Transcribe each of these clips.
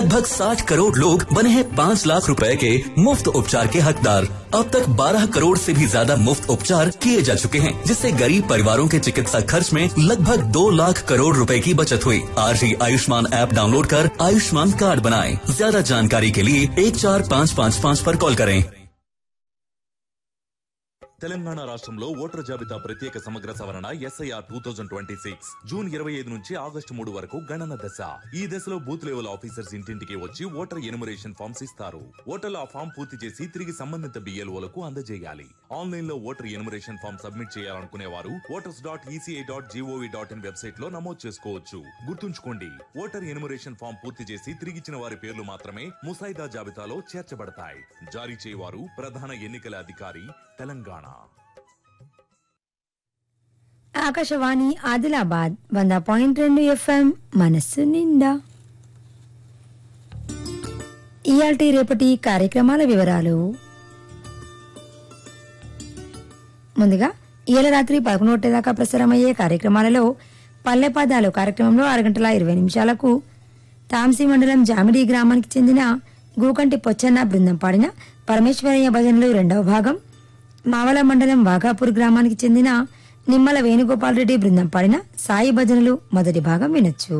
लगभग 60 करोड़ लोग बने हैं 5 लाख रुपए के मुफ्त उपचार के हकदार अब तक 12 करोड़ से भी ज्यादा मुफ्त उपचार किए जा चुके हैं जिससे गरीब परिवारों के चिकित्सा खर्च में लगभग 2 लाख करोड़ रुपए की बचत हुई आज ही आयुष्मान ऐप डाउनलोड कर आयुष्मान कार्ड बनाएं ज्यादा जानकारी के लिए एक चार पाँच पाँच पाँच पर कॉल करें తెలంగాణ రాష్ట్రంలో ఓటర్ జాబితా ప్రత్యేక సమగ్ర సవరణ SIR two thousand twenty six June ఇరవై ఐదు నుంచి ఆగస్టు మూడు వరకు గణన దశ ఈ దశలో బూత్ లెవెల్ ఆఫీసర్స్ ఇంటింటికి వచ్చి ఓటర్ ఎనుమరేషన్ ఫామ్స్ ఇస్తారు ఓటర్లు ఆ ఫామ్ పూర్తి చేసి తిరిగి సంబంధిత బిఎల్ఓలకు అందజేయాలి ఆన్లైన్ లో ఓటర్ ఎనుమరేషన్ ఫామ్ సబ్మిట్ చేయాలనుకునే వారు voters dot ECI dot GOV dot in website లో నమోదు చేసుకోవచ్చు గుర్తుంచుకోండి ఓటర్ ఎనుమరేషన్ ఫామ్ పూర్తి చేసి తిరిగిచ్చిన వారి పేర్లు మాత్రమే ముసాయిదా జాబితాలో చేర్చబడతాయి జారీ చేయవారు ప్రధాన ఎన్నికల అధికారి తెలంగాణ ఆకాశవాణి ఆదిలాబాద్ వంద పాయింట్ రెండు ఎఫ్ఎం మనస్సు నిండా ఇయాల్టి రేపటి కార్యక్రమాల వివరాలు ముందుగా ఇయాల రాత్రి పదకొండు గంటల దాకా ప్రసారమయ్యే కార్యక్రమాలలో పల్లె పదాలు కార్యక్రమంలో ఆరు గంటల ఇరవై నిమిషాలకు తాంసీ మండలం జామిడి గ్రామానికి చెందిన గూకంటి పొచ్చన్న బృందం పాడిన పరమేశ్వరయ్య భజనలు రెండవ భాగం మావల మండలం వాఘాపూర్ గ్రామానికి చెందిన నిమ్మల వేణుగోపాల్ రెడ్డి బృందం పాడిన సాయి భజనలు మొదటి భాగం వినొచ్చు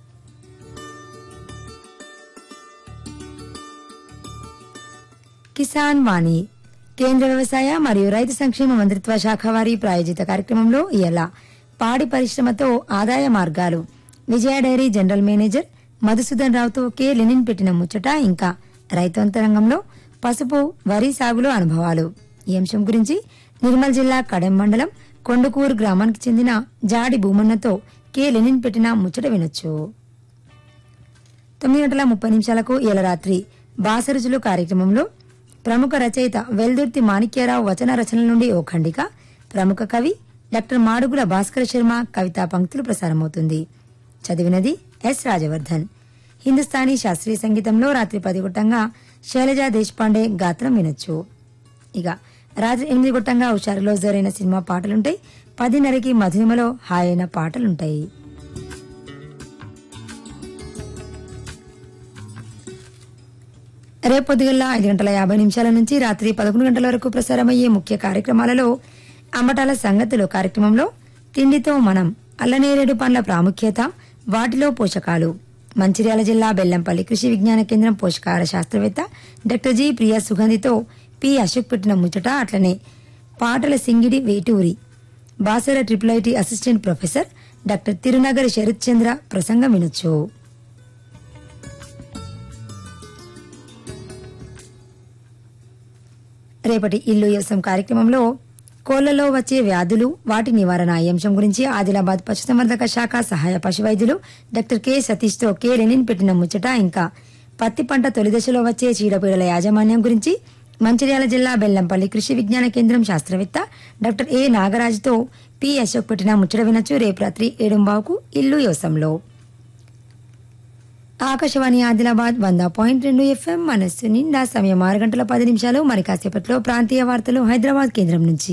కిసాన్ వాణి కేంద్ర వ్యవసాయ మరియు రైతు సంక్షేమ మంత్రిత్వ శాఖ వారి ప్రాయోజిత కార్యక్రమంలో ఇయల పాడి పరిశ్రమతో ఆదాయ మార్గాలు Vijaya dairy general manager Madhusudan రావుతో కె లెనిన్ పెట్టిన ముచ్చట ఇంకా రైతాంతరంగంలో పసుపు వరి సాగులో అనుభవాలు ఈ అంశం గురించి నిర్మల్ జిల్లా కడెం మండలం కొండకూరు గ్రామానికి చెందిన జాడి భూమన్నతో కె లెనిన్ పెట్టిన ముచ్చట వినొచ్చు తొమ్మిది గంటల ముప్పై నిమిషాలకు ఇయల రాత్రి బాసరుచులు కార్యక్రమంలో ప్రముఖ రచయిత వెల్దుర్తి మాణిక్యరావు వచన రచనల నుండి ఓ ఖండిక ప్రముఖ కవి డాక్టర్ మాడుగుల భాస్కర శర్మ కవితా పంక్తులు ప్రసారమవుతుంది చదివినది ఎస్ రాజవర్ధన్ హిందుస్థానీ శాస్త్రీయ సంగీతంలో రాత్రి పది గుట్టంగా శైలజా దేశపాండే గాత్రం వినొచ్చు ఇక రాత్రి ఎనిమిది గుట్టంగా హుషారులో జరైన సినిమా పాటలుంటాయి పదిన్నరకి మధురిమలో హాయైన పాటలుంటాయి రేపొద్దుగల్లా ఐదు గంటల యాభై నిమిషాల నుంచి రాత్రి పదకొండు గంటల వరకు ప్రసారమయ్యే ముఖ్య కార్యక్రమాలలో అమ్మటాల సంగతులు కార్యక్రమంలో తిండితో మనం అల్లనేరేడు పండ్ల ప్రాముఖ్యత వాటిలో పోషకాలు మంచిర్యాల జిల్లా బెల్లంపల్లి కృషి విజ్ఞాన కేంద్రం పోషకాహార శాస్త్రవేత్త డాక్టర్ జి ప్రియా సుగంధితో పి అశోక్ పెట్టిన ముచ్చట అట్లనే పాటల సింగిడి Veturi Basara triple IT assistant professor doctor Tirunagar Sarath Chandra ప్రసంగం వినొచ్చు రేపటి ఇల్లు వ్యవసాయం కార్యక్రమంలో కోళ్లలో వచ్చే వ్యాధులు వాటి నివారణ ఈ అంశం గురించి ఆదిలాబాద్ పశుసంవర్ధక శాఖ సహాయ పశు వైద్యులు డాక్టర్ కె సతీష్ తో కె లెనిన్ పెట్టిన ముచ్చట ఇంకా పత్తి పంట తొలి దశలో వచ్చే చీడపీడల యాజమాన్యం గురించి మంచిర్యాల జిల్లా బెల్లంపల్లి కృషి విజ్ఞాన కేంద్రం శాస్త్రవేత్త డాక్టర్ ఏ నాగరాజుతో పి అశోక్ పెట్టిన ముచ్చట వినొచ్చు రేపు రాత్రి ఏడుంబావుకు ఇల్లు వ్యవసాయంలో ఆకాశవాణి ఆదిలాబాద్ వంద పాయింట్ రెండు ఎఫ్ఎం మనస్సు నిండా సమయం ఆరు గంటల పది నిమిషాలు మరి కాసేపట్లో ప్రాంతీయ వార్తలు హైదరాబాద్ కేంద్రం నుంచి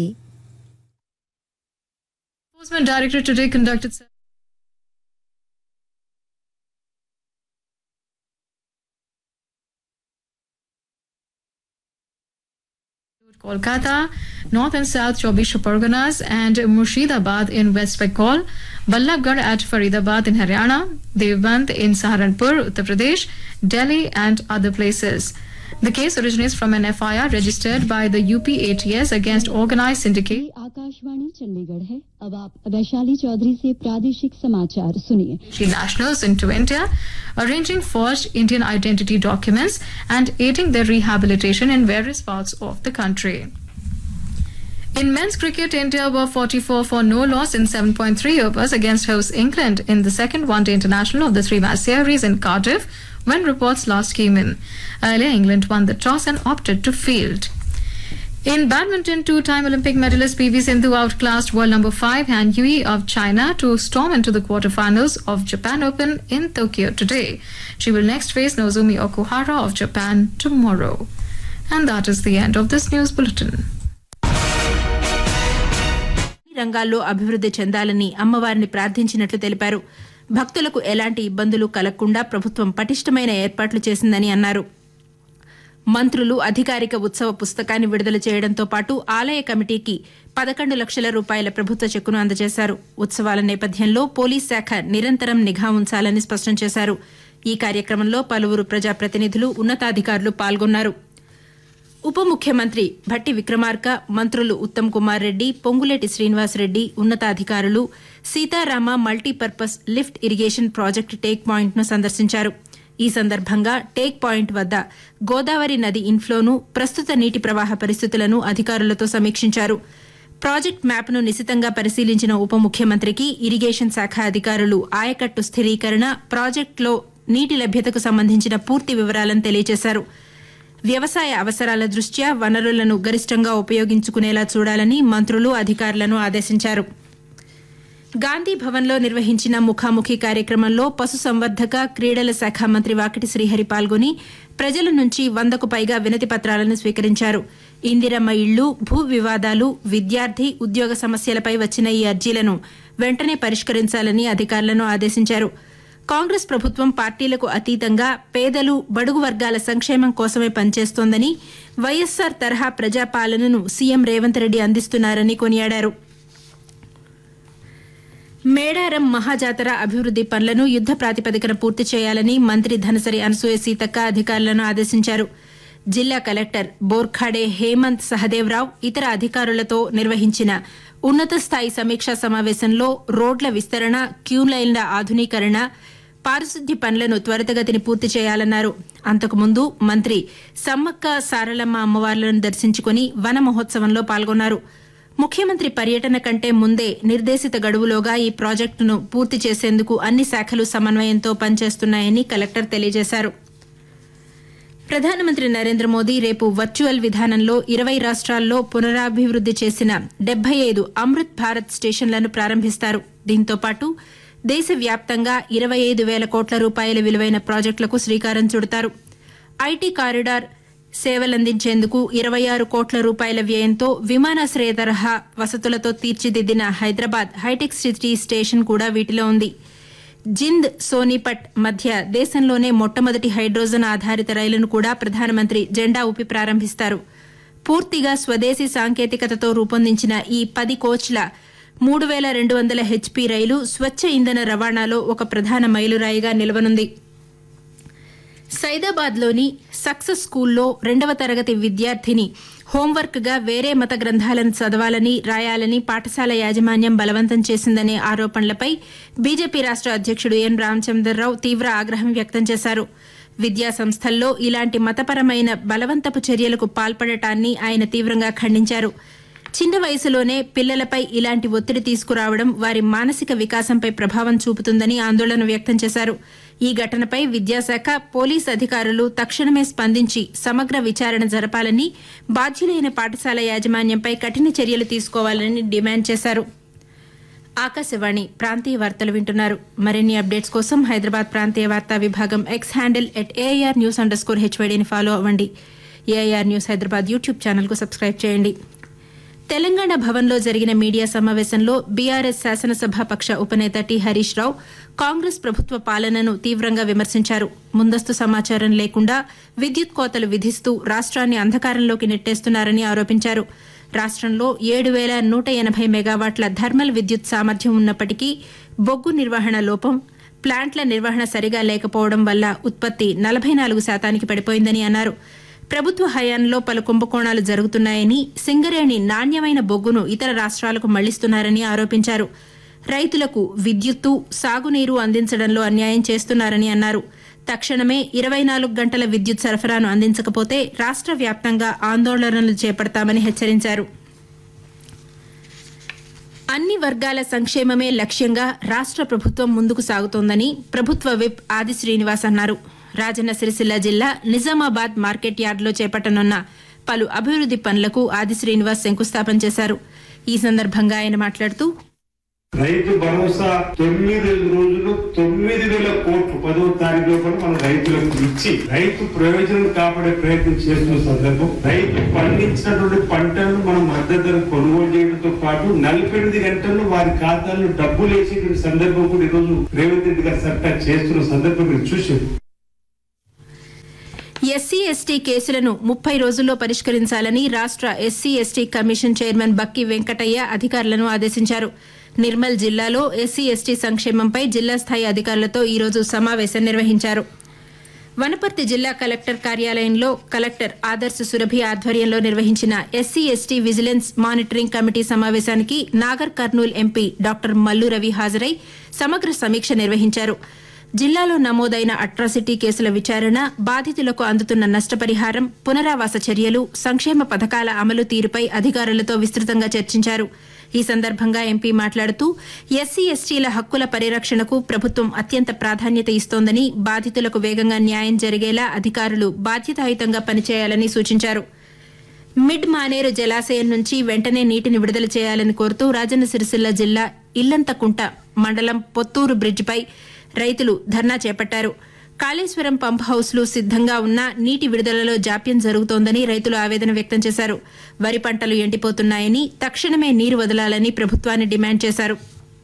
Enforcement Director today conducted. Kolkata, North and South Chobisha Parganas, and Murshidabad in West Bengal, Ballabgarh at Faridabad in Haryana, Devband in Saharanpur, Uttar Pradesh, Delhi, and other places. The case originates from an FIR registered by the UPATS against organized syndicate. ये आकाशवाणी चंडीगढ़ है अब आप वैशाली चौधरी से प्रादेशिक समाचार सुनिए She nationals into India, arranging forged Indian identity documents and aiding their rehabilitation in various parts of the country. In men's cricket, India were 44 for no loss in 7.3 overs against host England in the second one-day international of the three-match series in Cardiff when reports last came in. Earlier, England won the toss and opted to field. In badminton, two-time Olympic medalist PV Sindhu outclassed world number 5 Han Yui of China to storm into the quarterfinals of Japan Open in Tokyo today. She will next face Nozumi Okuhara of Japan tomorrow. And that is the end of this news bulletin. రంగాల్లో అభివృద్ధి చెందాలని అమ్మవారిని ప్రార్థించినట్లు తెలిపారు భక్తులకు ఎలాంటి ఇబ్బందులు కలగకుండా ప్రభుత్వం పటిష్టమైన ఏర్పాట్లు చేసిందని అన్నారు మంత్రులు అధికారిక ఉత్సవ పుస్తకాన్ని విడుదల చేయడంతో పాటు ఆలయ కమిటీకి పదకొండు లక్షల రూపాయల ప్రభుత్వ చెక్కును అందజేశారు ఉత్సవాల నేపథ్యంలో పోలీస్ శాఖ నిరంతరం నిఘా ఉంచాలని స్పష్టం చేశారు ఈ కార్యక్రమంలో పలువురు ప్రజాప్రతినిధులు ఉన్నతాధికారులు పాల్గొన్నారు ఉప ముఖ్యమంత్రి భట్టి విక్రమార్క మంత్రులు ఉత్తమ్ కుమార్ రెడ్డి పొంగులేటి శ్రీనివాసరెడ్డి ఉన్నతాధికారులు Sitarama multipurpose lift irrigation project take point ను సందర్శించారు ఈ సందర్భంగా టేక్ పాయింట్ వద్ద గోదావరి నది ఇన్ఫ్లోను ప్రస్తుత నీటి ప్రవాహ పరిస్థితులను అధికారులతో సమీక్షించారు ప్రాజెక్ట్ మ్యాప్ను నిశితంగా పరిశీలించిన ఉప ముఖ్యమంత్రికి ఇరిగేషన్ శాఖ అధికారులు ఆయకట్టు స్థిరీకరణ ప్రాజెక్టులో నీటి లభ్యతకు సంబంధించిన పూర్తి వివరాలను తెలియజేశారు వ్యవసాయ అవసరాల దృష్ట్యా వనరులను గరిష్టంగా ఉపయోగించుకునేలా చూడాలని మంత్రులు అధికారులను ఆదేశించారు గాంధీ భవన్లో నిర్వహించిన ముఖాముఖి కార్యక్రమంలో పశుసంవర్ధక క్రీడల శాఖ మంత్రి వాకిటి శ్రీహరి పాల్గొని ప్రజల నుంచి వందకు పైగా వినతి పత్రాలను స్వీకరించారు ఇందిరమ్మ ఇళ్లు భూ వివాదాలు విద్యార్థి ఉద్యోగ సమస్యలపై వచ్చిన ఈ అర్జీలను వెంటనే పరిష్కరించాలని అధికారులను ఆదేశించారు కాంగ్రెస్ ప్రభుత్వం పార్టీలకు అతీతంగా పేదలు బడుగు వర్గాల సంక్షేమం కోసమే పనిచేస్తోందని వైఎస్సార్ తరహా ప్రజాపాలనను సీఎం రేవంత్ రెడ్డి అందిస్తున్నారని కొనియాడారు మేడారం మహాజాతర అభివృద్ది పనులను యుద్ద ప్రాతిపదికన పూర్తి చేయాలని మంత్రి ధనసరి అనసూయ సీతక్క అధికారులను ఆదేశించారు జిల్లా కలెక్టర్ బోర్ఖాడే హేమంత్ సహదేవరావు ఇతర అధికారులతో నిర్వహించిన ఉన్నత స్థాయి సమీక్షా సమావేశంలో రోడ్ల విస్తరణ క్యూలైన్ల ఆధునీకరణ పారిశుద్ధ్య పనులను త్వరితగతిని పూర్తి చేయాలన్నారు అంతకుముందు మంత్రి సమ్మక్క సారలమ్మ అమ్మవార్లను దర్శించుకుని వన మహోత్సవంలో పాల్గొన్నారు ముఖ్యమంత్రి పర్యటన కంటే ముందే నిర్దేశిత గడువులోగా ఈ ప్రాజెక్టును పూర్తి చేసేందుకు అన్ని శాఖలు సమన్వయంతో పనిచేస్తున్నాయని కలెక్టర్ తెలియజేశారు ప్రధానమంత్రి నరేంద్ర మోదీ రేపు వర్చువల్ విధానంలో ఇరవై రాష్ట్రాల్లో పునరాభివృద్ది చేసిన డెబ్బై ఐదు అమృత్ భారత్ స్టేషన్లను ప్రారంభిస్తారు దీంతో పాటు దేశవ్యాప్తంగా ఇరవై ఐదు వేల కోట్ల రూపాయల విలువైన ప్రాజెక్టులకు శ్రీకారం చుడతారు ఐటీ కారిడార్ సేవలందించేందుకు ఇరవై ఆరు కోట్ల రూపాయల వ్యయంతో విమానాశ్రయ తరహా వసతులతో తీర్చిదిద్దిన హైదరాబాద్ హైటెక్ సిటీ స్టేషన్ కూడా వీటిలో ఉంది జింద్ సోనీపట్ మధ్య దేశంలోనే మొట్టమొదటి హైడ్రోజన్ ఆధారిత రైలును కూడా ప్రధానమంత్రి జెండా ఊపి ప్రారంభిస్తారు పూర్తిగా స్వదేశీ సాంకేతికతతో రూపొందించిన ఈ పది కోచ్ల మూడు వేల రెండు వందల హెచ్పీ రైలు స్వచ్ఛ ఇంధన రవాణాలో ఒక ప్రధాన మైలురాయిగా నిలవనుంది సైదాబాద్లోని సక్సెస్ స్కూల్లో రెండవ తరగతి విద్యార్థిని హోంవర్క్ గా వేరే మత గ్రంథాలను చదవాలని రాయాలని పాఠశాల యాజమాన్యం బలవంతం చేసిందనే ఆరోపణలపై బీజేపీ రాష్ట అధ్యక్షుడు ఎన్ రామచంద్రరావు తీవ్ర ఆగ్రహం వ్యక్తం చేశారు విద్యా సంస్థల్లో ఇలాంటి మతపరమైన బలవంతపు చర్యలకు పాల్పడటాన్ని ఆయన తీవ్రంగా ఖండించారు చిన్న వయసులోనే పిల్లలపై ఇలాంటి ఒత్తిడి తీసుకురావడం వారి మానసిక వికాసంపై ప్రభావం చూపుతుందని ఆందోళన వ్యక్తం చేశారు ఈ ఘటనపై విద్యాశాఖ పోలీస్ అధికారులు తక్షణమే స్పందించి సమగ్ర విచారణ జరపాలని బాధ్యులైన పాఠశాల యాజమాన్యంపై కఠిన చర్యలు తీసుకోవాలని డిమాండ్ చేశారు ఆకాశవాణి ప్రాంతీయ వార్తలు వింటున్నారు మరిన్ని అప్డేట్స్ కోసం హైదరాబాద్ ప్రాంతీయ వార్తా విభాగం X handle at AIR news underscore హెచ్వైడీని ఫాలో అవ్వండి ఏఐఆర్ న్యూస్ హైదరాబాద్ యూట్యూబ్ ఛానల్కు సబ్స్క్రైబ్ చేయండి తెలంగాణ భవన్లో జరిగిన మీడియా సమావేశంలో బీఆర్ఎస్ శాసనసభాపక్ష ఉపనేత టి హరీష్ రావు కాంగ్రెస్ ప్రభుత్వ పాలనను తీవ్రంగా విమర్శించారు ముందస్తు సమాచారం లేకుండా విద్యుత్ కోతలు విధిస్తూ రాష్ట్రాన్ని అంధకారంలోకి నెట్టేస్తున్నారని ఆరోపించారు రాష్ట్రంలో ఏడు వేల నూట ఎనభై మెగావాట్ల థర్మల్ విద్యుత్ సామర్థ్యం ఉన్నప్పటికీ బొగ్గు నిర్వహణ లోపం ప్లాంట్ల నిర్వహణ సరిగా లేకపోవడం వల్ల ఉత్పత్తి నలభై నాలుగు శాతానికి పడిపోయిందని అన్నారు ప్రభుత్వ హయాంలో పలు కుంభకోణాలు జరుగుతున్నాయని సింగరేణి నాణ్యమైన బొగ్గును ఇతర రాష్ట్రాలకు మళ్లిస్తున్నారని ఆరోపించారు రైతులకు విద్యుత్తు సాగునీరు అందించడంలో అన్యాయం చేస్తున్నారని అన్నారు తక్షణమే ఇరవై నాలుగు గంటల విద్యుత్ సరఫరాను అందించకపోతే రాష్ట్ర వ్యాప్తంగా ఆందోళనలు చేపడతామని హెచ్చరించారు అన్ని వర్గాల సంక్షేమమే లక్ష్యంగా రాష్ట్ర ప్రభుత్వం ముందుకు సాగుతోందని ప్రభుత్వ విప్ ఆది శ్రీనివాస్ అన్నారు రాజన్న సిరిసిల్ల జిల్లా నిజామాబాద్ మార్కెట్ యార్డులో చేపట్టనున్న పలు అభివృద్ది పనులకు ఆది శ్రీనివాస్ శంకుస్థాపన చేశారు ఈ సందర్భంగా ఆయన మాట్లాడుతూ రైతు భరోసా తొమ్మిది రోజులు తొమ్మిది వేల కోట్లు పదో తారీఖు లోపల మనం రైతులకు ఇచ్చి రైతు ప్రయోజనం కాపాడే ప్రయత్నం చేస్తున్న సందర్భం రైతు పండించినటువంటి పంటలను మనం మద్దతు ధర కొనుగోలు చేయడంతో పాటు నలభై ఎనిమిది గంటల్లో వారి ఖాతాల్లో డబ్బులు వేసేటువంటి సందర్భం కూడా ఈరోజు రేవంత్ రెడ్డి గారి సర్కార్ చేస్తున్న సందర్భం మీరు చూసారు ఎస్సీ ఎస్టీ కేసులను ముప్పై రోజుల్లో పరిష్కరించాలని రాష్ట్ర SC ST commission chairman Bakki Venkataiah అధికారులను ఆదేశించారు నిర్మల్ జిల్లాలో ఎస్సీ ఎస్టీ సంక్షేమంపై జిల్లా స్థాయి అధికారులతో ఈరోజు సమావేశం నిర్వహించారు వనపర్తి జిల్లా కలెక్టర్ కార్యాలయంలో కలెక్టర్ ఆదర్శ సురభి ఆధ్వర్యంలో నిర్వహించిన SC ST vigilance monitoring committee సమావేశానికి నాగర్ కర్నూల్ ఎంపీ డాక్టర్ మల్లు రవి హాజరై సమగ్ర సమీక్ష నిర్వహించారు జిల్లాలో నమోదైన అట్రాసిటీ కేసుల విచారణ బాధితులకు అందుతున్న నష్టపరిహారం పునరావాస చర్యలు సంక్షేమ పథకాల అమలు తీరుపై అధికారులతో విస్తృతంగా చర్చించారు ఈ సందర్భంగా ఎంపీ మాట్లాడుతూ ఎస్సీ ఎస్టీల హక్కుల పరిరక్షణకు ప్రభుత్వం అత్యంత ప్రాధాన్యత ఇస్తోందని బాధితులకు వేగంగా న్యాయం జరిగేలా అధికారులు బాధ్యతాయుతంగా పనిచేయాలని సూచించారు మిడ్ మానేరు జలాశయం నుంచి వెంటనే నీటిని విడుదల చేయాలని కోరుతూ రాజన్న సిరిసిల్ల జిల్లా ఇల్లంతకుంట మండలం పొత్తూరు బ్రిడ్జిపై రైతులు ధర్నా చేపట్టారు కాళేశ్వరం పంప్ హౌస్లు సిద్దంగా ఉన్నా నీటి విడుదలలో జాప్యం జరుగుతోందని రైతులు ఆవేదన వ్యక్తం చేశారు వరి పంటలు ఎండిపోతున్నాయని తక్షణమే నీరు వదలాలని ప్రభుత్వాన్ని డిమాండ్ చేశారు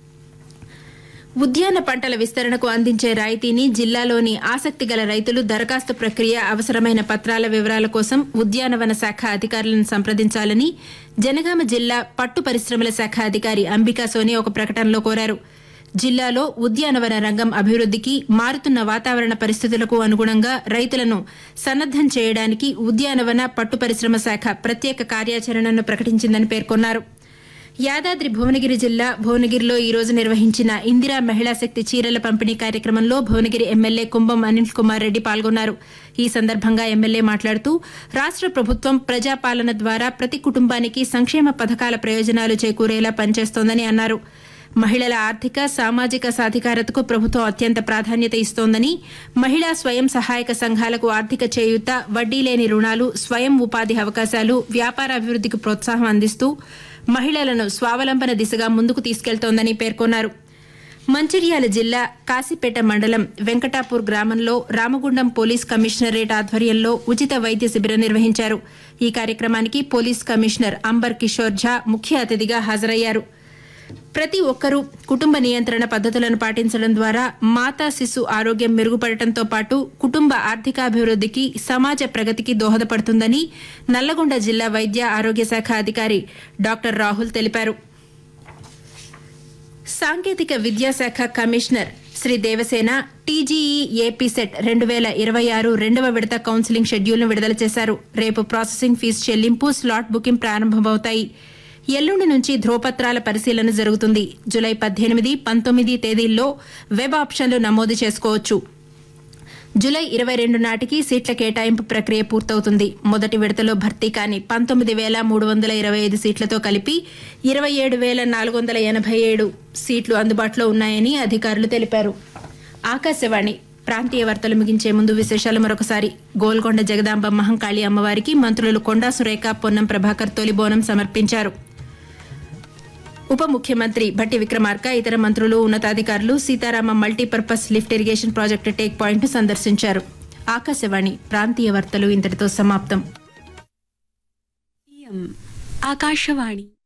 ఉద్యాన పంటల విస్తరణకు అందించే రాయితీని జిల్లాలోని ఆసక్తి గల రైతులు దరఖాస్తు ప్రక్రియ అవసరమైన పత్రాల వివరాల కోసం ఉద్యానవన శాఖ అధికారులను సంప్రదించాలని జనగామ జిల్లా పట్టు పరిశ్రమల శాఖ అధికారి అంబికా సోని ఒక ప్రకటనలో కోరారు జిల్లాలో ఉద్యానవన రంగం అభివృద్దికి మారుతున్న వాతావరణ పరిస్థితులకు అనుగుణంగా రైతులను సన్నద్దం చేయడానికి ఉద్యానవన పట్టు పరిశ్రమ శాఖ ప్రత్యేక కార్యాచరణను ప్రకటించిందని పేర్కొన్నారు యాదాద్రి భువనగిరి జిల్లా భువనగిరిలో ఈ రోజు నిర్వహించిన ఇందిరా మహిళా శక్తి చీరల పంపిణీ కార్యక్రమంలో భువనగిరి ఎమ్మెల్యే కుంభం అనిల్ కుమార్ రెడ్డి పాల్గొన్నారు ఈ సందర్భంగా ఎమ్మెల్యే మాట్లాడుతూ రాష్ట ప్రభుత్వం ప్రజాపాలన ద్వారా ప్రతి కుటుంబానికి సంక్షేమ పథకాల ప్రయోజనాలు చేకూరేలా పనిచేస్తోందని అన్నారు మహిళల ఆర్థిక సామాజిక సాధికారతకు ప్రభుత్వం అత్యంత ప్రాధాన్యత ఇస్తోందని మహిళా స్వయం సహాయక సంఘాలకు ఆర్థిక చేయూత వడ్డీ లేని రుణాలు స్వయం ఉపాధి అవకాశాలు వ్యాపార అభివృద్దికి ప్రోత్సాహం అందిస్తూ మహిళలను స్వావలంబన దిశగా ముందుకు తీసుకెళ్తోందని పేర్కొన్నారు మంచిర్యాల జిల్లా కాశీపేట మండలం వెంకటాపూర్ గ్రామంలో రామగుండం పోలీస్ కమిషనరేట్ ఆధ్వర్యంలో ఉచిత వైద్య శిబిరం నిర్వహించారు ఈ కార్యక్రమానికి పోలీస్ కమిషనర్ అంబర్ కిషోర్ ఝా ముఖ్య అతిథిగా హాజరయ్యారు ప్రతి ఒక్కరూ కుటుంబ నియంత్రణ పద్ధతులను పాటించడం ద్వారా మాతా శిశు ఆరోగ్యం మెరుగుపడటంతో పాటు కుటుంబ ఆర్థికాభివృద్దికి సమాజ ప్రగతికి దోహదపడుతుందని నల్లగొండ జిల్లా వైద్య ఆరోగ్య శాఖ అధికారి డాక్టర్ రాహుల్ తెలిపారు సాంకేతిక విద్యాశాఖ commissioner Shri Devasena TGE AP CET రెండు వేల ఇరవై ఆరు రెండవ విడత కౌన్సిలింగ్ షెడ్యూల్ను విడుదల చేశారు రేపు ప్రాసెసింగ్ ఫీజు చెల్లింపు స్లాట్ బుకింగ్ ప్రారంభమవుతాయి ఎల్లుండి నుంచి ధ్రువపత్రాల పరిశీలన జరుగుతుంది జులై పద్దెనిమిది పంతొమ్మిది తేదీల్లో వెబ్ ఆప్షన్లు నమోదు చేసుకోవచ్చు జులై ఇరవై రెండు నాటికి సీట్ల కేటాయింపు ప్రక్రియ పూర్తవుతుంది మొదటి విడతలో భర్తీ కాని పంతొమ్మిది వేల మూడు వందల ఇరవై ఐదు సీట్లతో కలిపి ఇరవై ఏడు వేల నాలుగు వందల ఎనభై ఏడు సీట్లు అందుబాటులో ఉన్నాయని అధికారులు తెలిపారు ఆకాశవాణి ప్రాంతీయ వార్తలు ముగించే ముందు విశేషాలు మరొకసారి గోల్కొండ జగదాంబ మహంకాళి అమ్మవారికి మంత్రులు కొండా సురేఖ పొన్నం ప్రభాకర్ తొలి బోనం సమర్పించారు ఉప ముఖ్యమంత్రి భట్టి విక్రమార్క ఇతర మంత్రులు ఉన్నతాధికారులు Sitarama multipurpose lift irrigation project take point సందర్శించారు ఆకాశవాణి ప్రాంతీయ వార్తలు ఇంతటితో సమాప్తం ఆకాశవాణి